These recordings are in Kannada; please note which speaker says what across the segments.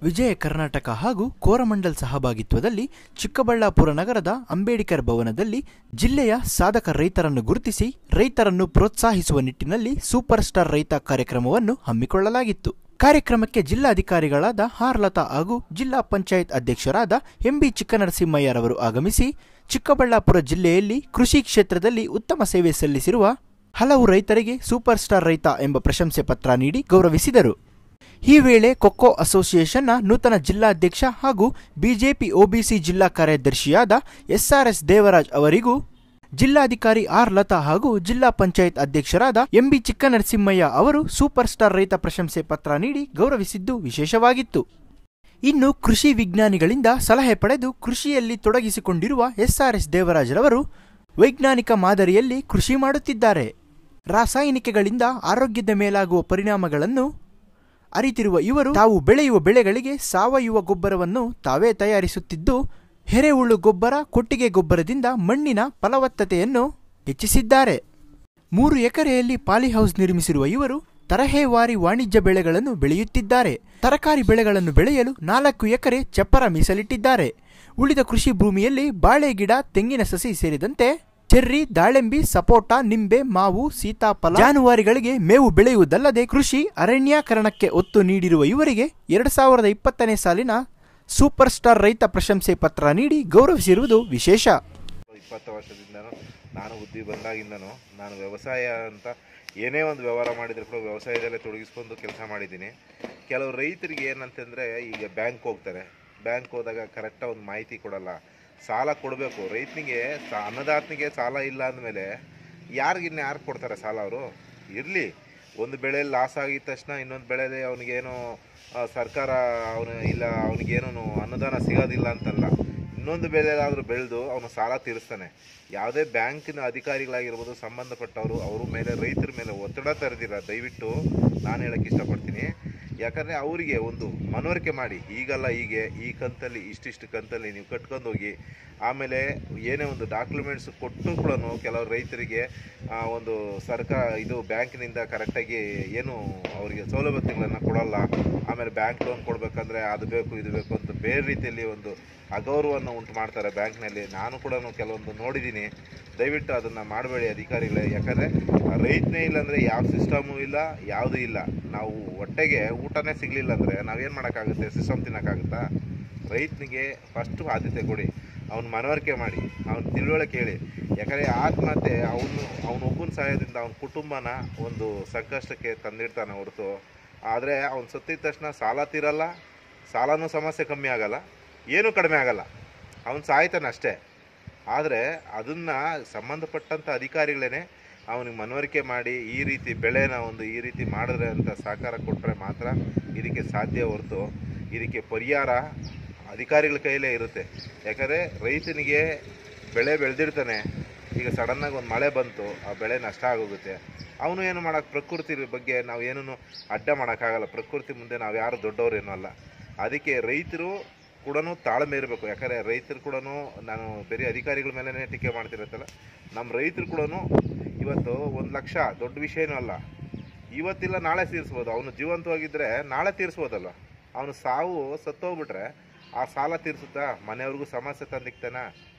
Speaker 1: ವಿಜಯ ಕರ್ನಾಟಕ ಹಾಗೂ ಕೋರಮಂಡಲ್ ಸಹಭಾಗಿತ್ವದಲ್ಲಿ ಚಿಕ್ಕಬಳ್ಳಾಪುರ ನಗರದ ಅಂಬೇಡ್ಕರ್ ಭವನದಲ್ಲಿ ಜಿಲ್ಲೆಯ ಸಾಧಕ ರೈತರನ್ನು ಗುರುತಿಸಿ ರೈತರನ್ನು ಪ್ರೋತ್ಸಾಹಿಸುವ ನಿಟ್ಟಿನಲ್ಲಿ ಸೂಪರ್ ಸ್ಟಾರ್ ರೈತ ಕಾರ್ಯಕ್ರಮವನ್ನು ಹಮ್ಮಿಕೊಳ್ಳಲಾಗಿತ್ತು ಕಾರ್ಯಕ್ರಮಕ್ಕೆ ಜಿಲ್ಲಾಧಿಕಾರಿಗಳಾದ ಹಾರ್ಲತಾ ಹಾಗೂ ಜಿಲ್ಲಾ ಪಂಚಾಯತ್ ಅಧ್ಯಕ್ಷರಾದ ಎಂಬಿ ಚಿಕ್ಕನರಸಿಂಹಯ್ಯರವರು ಆಗಮಿಸಿ ಚಿಕ್ಕಬಳ್ಳಾಪುರ ಜಿಲ್ಲೆಯಲ್ಲಿ ಕೃಷಿ ಕ್ಷೇತ್ರದಲ್ಲಿ ಉತ್ತಮ ಸೇವೆ ಸಲ್ಲಿಸಿರುವ ಹಲವು ರೈತರಿಗೆ ಸೂಪರ್ ಸ್ಟಾರ್ ರೈತ ಎಂಬ ಪ್ರಶಂಸೆ ಪತ್ರ ನೀಡಿ ಗೌರವಿಸಿದರು ಈ ವೇಳೆ ಕೊಕ್ಕೋ ಅಸೋಸಿಯೇಷನ್ನ ನೂತನ ಜಿಲ್ಲಾಧ್ಯಕ್ಷ ಹಾಗೂ ಬಿಜೆಪಿ ಒಬಿಸಿ ಜಿಲ್ಲಾ ಕಾರ್ಯದರ್ಶಿಯಾದ ಎಸ್ಆರ್ಎಸ್ ದೇವರಾಜ್ ಅವರಿಗೂ ಜಿಲ್ಲಾಧಿಕಾರಿ ಆರ್ ಲತಾ ಹಾಗೂ ಜಿಲ್ಲಾ ಪಂಚಾಯತ್ ಅಧ್ಯಕ್ಷರಾದ ಎಂಬಿ ಚಿಕ್ಕನರಸಿಂಹಯ್ಯ ಅವರು ಸೂಪರ್ ಸ್ಟಾರ್ ರೈತ ಪ್ರಶಂಸೆ ಪತ್ರ ನೀಡಿ ಗೌರವಿಸಿದ್ದು ವಿಶೇಷವಾಗಿತ್ತು ಇನ್ನು ಕೃಷಿ ವಿಜ್ಞಾನಿಗಳಿಂದ ಸಲಹೆ ಪಡೆದು ಕೃಷಿಯಲ್ಲಿ ತೊಡಗಿಸಿಕೊಂಡಿರುವ ಎಸ್ಆರ್ಎಸ್ ದೇವರಾಜ್ರವರು ವೈಜ್ಞಾನಿಕ ಮಾದರಿಯಲ್ಲಿ ಕೃಷಿ ಮಾಡುತ್ತಿದ್ದಾರೆ ರಾಸಾಯನಿಕಗಳಿಂದ ಆರೋಗ್ಯದ ಮೇಲಾಗುವ ಪರಿಣಾಮಗಳನ್ನು ಅರಿತಿರುವ ಇವರು ತಾವು ಬೆಳೆಯುವ ಬೆಳೆಗಳಿಗೆ ಸಾವಯವ ಗೊಬ್ಬರವನ್ನು ತಾವೇ ತಯಾರಿಸುತ್ತಿದ್ದು ಎರೆಹುಳು ಗೊಬ್ಬರ ಕೊಟ್ಟಿಗೆ ಗೊಬ್ಬರದಿಂದ ಮಣ್ಣಿನ ಫಲವತ್ತತೆಯನ್ನು ಹೆಚ್ಚಿಸಿದ್ದಾರೆ ಮೂರು ಎಕರೆಯಲ್ಲಿ ಪಾಲಿಹೌಸ್ ನಿರ್ಮಿಸಿರುವ ಇವರು ತರಹೇವಾರಿ ವಾಣಿಜ್ಯ ಬೆಳೆಗಳನ್ನು ಬೆಳೆಯುತ್ತಿದ್ದಾರೆ ತರಕಾರಿ ಬೆಳೆಗಳನ್ನು ಬೆಳೆಯಲು ನಾಲ್ಕು ಎಕರೆ ಚಪ್ಪರ ಮೀಸಲಿಟ್ಟಿದ್ದಾರೆ ಉಳಿದ ಕೃಷಿ ಭೂಮಿಯಲ್ಲಿ ಬಾಳೆ ಗಿಡ ತೆಂಗಿನ ಸಸಿ ಸೇರಿದಂತೆ ಚೆರ್ರಿ ದಾಳಿಂಬಿ ಸಪೋಟ ನಿಂಬೆ ಮಾವು ಸೀತಾಫಲ ಜಾನುವಾರುಗಳಿಗೆ ಮೇವು ಬೆಳೆಯುವುದಲ್ಲದೆ ಕೃಷಿ ಅರಣ್ಯೀಕರಣಕ್ಕೆ ಒತ್ತು ನೀಡಿರುವ ಇವರಿಗೆ ಎರಡು ಸಾವಿರದ ಇಪ್ಪತ್ತನೇ ಸಾಲಿನ ಸೂಪರ್ ಸ್ಟಾರ್ ರೈತ ಪ್ರಶಂಸೆ ಪತ್ರ ನೀಡಿ ಗೌರವಿಸಿರುವುದು ವಿಶೇಷ
Speaker 2: ಇಪ್ಪತ್ತು ವರ್ಷದಿಂದನೂ ನಾನು ಬುದ್ಧಿ ಬಂದಾಗಿಂದನೂ ನಾನು ವ್ಯವಸಾಯ ಅಂತ ಏನೇ ಒಂದು ವ್ಯವಹಾರ ಮಾಡಿದ್ರು ಕೂಡ ವ್ಯವಸಾಯದಲ್ಲೇ ತೊಡಗಿಸ್ಕೊಂಡು ಕೆಲಸ ಮಾಡಿದ್ದೀನಿ ಕೆಲವು ರೈತರಿಗೆ ಏನಂತಂದರೆ ಈಗ ಬ್ಯಾಂಕ್ ಹೋಗ್ತಾರೆ ಬ್ಯಾಂಕ್ ಹೋದಾಗ ಕರೆಕ್ಟಾಗಿ ಒಂದು ಮಾಹಿತಿ ಕೊಡಲ್ಲ ಸಾಲ ಕೊಡಬೇಕು ರೈತನಿಗೆ ಸಾ ಅನ್ನದಾತನಿಗೆ ಸಾಲ ಇಲ್ಲ ಅಂದಮೇಲೆ ಯಾರಿಗಿನ್ನ ಯಾರು ಕೊಡ್ತಾರೆ ಸಾಲ ಅವರು ಇರಲಿ ಒಂದು ಬೆಳೆ ಲಾಸ್ ಆಗಿದ ತಕ್ಷಣ ಇನ್ನೊಂದು ಬೆಳೆದೆ ಅವನಿಗೇನು ಸರ್ಕಾರ ಅವನು ಇಲ್ಲ ಅವನಿಗೇನು ಅನುದಾನ ಸಿಗೋದಿಲ್ಲ ಅಂತಲ್ಲ ಇನ್ನೊಂದು ಬೆಳೆಯಾದರೂ ಬೆಳೆದು ಅವನು ಸಾಲ ತೀರಿಸ್ತಾನೆ ಯಾವುದೇ ಬ್ಯಾಂಕಿನ ಅಧಿಕಾರಿಗಳಾಗಿರ್ಬೋದು ಸಂಬಂಧಪಟ್ಟವರು ಅವ್ರ ಮೇಲೆ ರೈತರ ಮೇಲೆ ಒತ್ತಡ ತರದಿರ ದಯವಿಟ್ಟು ನಾನು ಹೇಳಕ್ಕೆ ಇಷ್ಟಪಡ್ತೀನಿ ಯಾಕಂದರೆ ಅವರಿಗೆ ಒಂದು ಮನವರಿಕೆ ಮಾಡಿ ಈಗಲ್ಲ ಹೀಗೆ ಈ ಕಂತಲ್ಲಿ ಇಷ್ಟಿಷ್ಟು ಕಂತಲ್ಲಿ ನೀವು ಕಟ್ಕೊಂಡು ಹೋಗಿ ಆಮೇಲೆ ಏನೇ ಒಂದು ಡಾಕ್ಯುಮೆಂಟ್ಸ್ ಕೊಟ್ಟು ಕೂಡ ಕೆಲವು ರೈತರಿಗೆ ಆ, ಒಂದು ಸರ್ಕಾರ ಇದು ಬ್ಯಾಂಕಿನಿಂದ ಕರೆಕ್ಟಾಗಿ ಏನು ಅವರಿಗೆ ಸೌಲಭ್ಯತೆಗಳನ್ನು ಕೊಡಲ್ಲ ಆಮೇಲೆ ಬ್ಯಾಂಕ್ ಲೋನ್ ಕೊಡಬೇಕಂದ್ರೆ ಅದು ಬೇಕು ಇದು ಬೇಕು ಅಂತ ಬೇರೆ ರೀತಿಯಲ್ಲಿ ಒಂದು ಅಗೌರವವನ್ನು ಉಂಟು ಮಾಡ್ತಾರೆ ಬ್ಯಾಂಕ್ನಲ್ಲಿ ನಾನು ಕೂಡ ಕೆಲವೊಂದು ನೋಡಿದ್ದೀನಿ ದಯವಿಟ್ಟು ಅದನ್ನು ಮಾಡಬೇಡಿ ಅಧಿಕಾರಿಗಳೇ ಯಾಕಂದರೆ ರೈತನೇ ಇಲ್ಲಾಂದರೆ ಯಾವ ಸಿಸ್ಟಮು ಇಲ್ಲ ಯಾವುದೂ ಇಲ್ಲ ನಾವು ಹೊಟ್ಟೆಗೆ ಊಟನೇ ಸಿಗಲಿಲ್ಲ ಅಂದರೆ ನಾವೇನು ಮಾಡೋಕ್ಕಾಗುತ್ತೆ ಸಿಸ್ಟಮ್ ತಿನ್ನೋಕ್ಕಾಗುತ್ತಾ ರೈತನಿಗೆ ಫಸ್ಟು ಆದ್ಯತೆ ಕೊಡಿ ಅವ್ನ ಮನವರಿಕೆ ಮಾಡಿ ಅವ್ನ ತಿಳುವಳಿಕೆ ಹೇಳಿ ಯಾಕಂದರೆ ಆತ್ಮಹತ್ಯೆ ಅವನು ಅವನ ಒಬ್ಬನ ಸಹಾಯದಿಂದ ಅವನ ಕುಟುಂಬನ ಒಂದು ಸಂಕಷ್ಟಕ್ಕೆ ತಂದಿಡ್ತಾನೆ ಹೊರತು ಆದರೆ ಅವ್ನು ಸತ್ತಿದ ತಕ್ಷಣ ಸಾಲ ತೀರಲ್ಲ ಸಾಲನೂ ಸಮಸ್ಯೆ ಕಮ್ಮಿ ಆಗಲ್ಲ ಏನೂ ಕಡಿಮೆ ಆಗಲ್ಲ ಅವನು ಸಾಯ್ತಾನೆ ಅಷ್ಟೇ ಆದರೆ ಅದನ್ನು ಸಂಬಂಧಪಟ್ಟಂಥ ಅಧಿಕಾರಿಗಳೇ ಅವನಿಗೆ ಮನವರಿಕೆ ಮಾಡಿ ಈ ರೀತಿ ಬೆಳೆನ ಒಂದು ಈ ರೀತಿ ಮಾಡಿದ್ರೆ ಅಂತ ಸಹಕಾರ ಕೊಟ್ಟರೆ ಮಾತ್ರ ಇದಕ್ಕೆ ಸಾಧ್ಯ ಹೊರತು ಇದಕ್ಕೆ ಪರಿಹಾರ ಅಧಿಕಾರಿಗಳ ಕೈಲೇ ಇರುತ್ತೆ ಯಾಕಂದರೆ ರೈತನಿಗೆ ಬೆಳೆ ಬೆಳೆದಿರ್ತಾನೆ ಈಗ ಸಡನ್ನಾಗಿ ಒಂದು ಮಳೆ ಬಂತು ಆ ಬೆಳೆ ನಷ್ಟ ಆಗೋಗುತ್ತೆ ಅವನು ಏನು ಮಾಡೋಕ್ಕೆ ಪ್ರಕೃತಿ ಬಗ್ಗೆ ನಾವು ಏನೂ ಅಡ್ಡ ಮಾಡೋಕ್ಕಾಗಲ್ಲ ಪ್ರಕೃತಿ ಮುಂದೆ ನಾವು ಯಾರು ದೊಡ್ಡವರೇನೂ ಅಲ್ಲ ಅದಕ್ಕೆ ರೈತರು ಕೂಡ ತಾಳ್ಮೆ ಇರಬೇಕು ಯಾಕಂದರೆ ರೈತರು ಕೂಡ ನಾನು ಬೇರೆ ಅಧಿಕಾರಿಗಳ ಮೇಲೇ ಟೀಕೆ ಮಾಡ್ತಿರತ್ತಲ್ಲ ನಮ್ಮ ರೈತರು ಕೂಡ ಇವತ್ತು ಒಂದು ಲಕ್ಷ ದೊಡ್ಡ ವಿಷಯನೂ ಅಲ್ಲ ಇವತ್ತಿಲ್ಲ ನಾಳೆ ತೀರಿಸ್ಬೋದು ಅವನು ಜೀವಂತವಾಗಿದ್ದರೆ ನಾಳೆ ತೀರಿಸ್ಬೋದಲ್ಲ ಅವನು ಸಾವು ಸತ್ತೋಗ್ಬಿಟ್ರೆ ಆ ಸಾಲ ತೀರಿಸುತ್ತಾ ಮನೆಯವ್ರಿಗೂ ಸಮಸ್ಯೆ ತಂದಿಕ್ತಾನ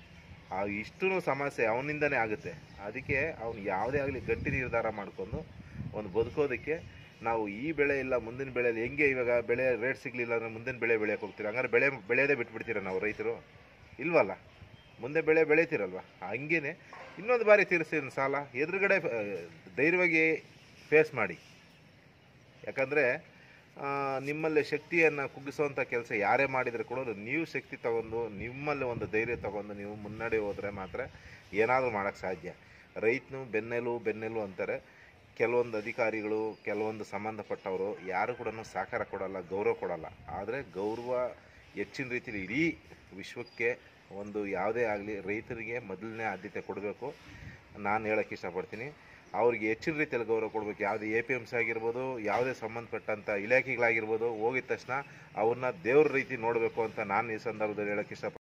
Speaker 2: ಆ ಇಷ್ಟೂ ಸಮಸ್ಯೆ ಅವನಿಂದನೇ ಆಗುತ್ತೆ ಅದಕ್ಕೆ ಅವನು ಯಾವುದೇ ಆಗಲಿ ಗಟ್ಟಿ ನಿರ್ಧಾರ ಮಾಡಿಕೊಂಡು ಒಂದು ಬದುಕೋದಕ್ಕೆ ನಾವು ಈ ಬೆಳೆ ಇಲ್ಲ ಮುಂದಿನ ಬೆಳೆಯಲ್ಲಿ ಹೆಂಗೆ ಇವಾಗ ಬೆಳೆ ರೇಟ್ ಸಿಗಲಿಲ್ಲ ಅಂದರೆ ಮುಂದಿನ ಬೆಳೆ ಬೆಳೆಯೋಕೆ ಹೋಗ್ತೀರಾ ಹಂಗಾರೆ ಬೆಳೆ ಬೆಳೆಯೋದೇ ಬಿಟ್ಬಿಡ್ತೀರ ನಾವು ರೈತರು ಇಲ್ವಲ್ಲ ಮುಂದೆ ಬೆಳೆ ಬೆಳಿತೀರಲ್ವ ಹಂಗೇನೆ ಇನ್ನೊಂದು ಬಾರಿ ತೀರಿಸ್ತೀನಿ ಸಾಲ ಎದುರುಗಡೆ ಆ, ಧೈರ್ಯವಾಗಿ ಫೇಸ್ ಮಾಡಿ ಯಾಕಂದರೆ ನಿಮ್ಮಲ್ಲಿ ಶಕ್ತಿಯನ್ನು ಕುಗ್ಗಿಸುವಂಥ ಕೆಲಸ ಯಾರೇ ಮಾಡಿದರೆ ಕೂಡ ನೀವು ಶಕ್ತಿ ತಗೊಂಡು ನಿಮ್ಮಲ್ಲಿ ಒಂದು ಧೈರ್ಯ ತಗೊಂಡು ನೀವು ಮುನ್ನಡೆ ಹೋದರೆ ಮಾತ್ರ ಏನಾದರೂ ಮಾಡೋಕ್ಕೆ ಸಾಧ್ಯ ರೈತನು ಬೆನ್ನೆಲು ಬೆನ್ನೆಲು ಅಂತಾರೆ ಕೆಲವೊಂದು ಅಧಿಕಾರಿಗಳು ಕೆಲವೊಂದು ಸಂಬಂಧಪಟ್ಟವರು ಯಾರು ಕೂಡ ಸಹಕಾರ ಕೊಡಲ್ಲ ಗೌರವ ಕೊಡಲ್ಲ ಆದರೆ ಗೌರವ ಹೆಚ್ಚಿನ ರೀತಿಯಲ್ಲಿ ಇಡೀ ವಿಶ್ವಕ್ಕೆ ಒಂದು ಯಾವುದೇ ಆಗಲಿ ರೈತರಿಗೆ ಮೊದಲನೇ ಆದ್ಯತೆ ಕೊಡಬೇಕು ನಾನು ಹೇಳೋಕ್ಕೆ ಇಷ್ಟಪಡ್ತೀನಿ ಅವ್ರಿಗೆ ಹೆಚ್ಚಿನ ರೀತಿಯಲ್ಲಿ ಗೌರವ ಕೊಡಬೇಕು ಯಾವುದೇ ಎ ಪಿ ಎಮ್ ಸಿ ಆಗಿರ್ಬೋದು ಯಾವುದೇ ಸಂಬಂಧಪಟ್ಟಂಥ ಇಲಾಖೆಗಳಾಗಿರ್ಬೋದು ಹೋಗಿದ ತಕ್ಷಣ ಅವ್ರನ್ನ ದೇವ್ರ ರೀತಿ ನೋಡಬೇಕು ಅಂತ ನಾನು ಈ ಸಂದರ್ಭದಲ್ಲಿ ಹೇಳೋಕ್ಕೆ ಇಷ್ಟಪಡ್ತೀನಿ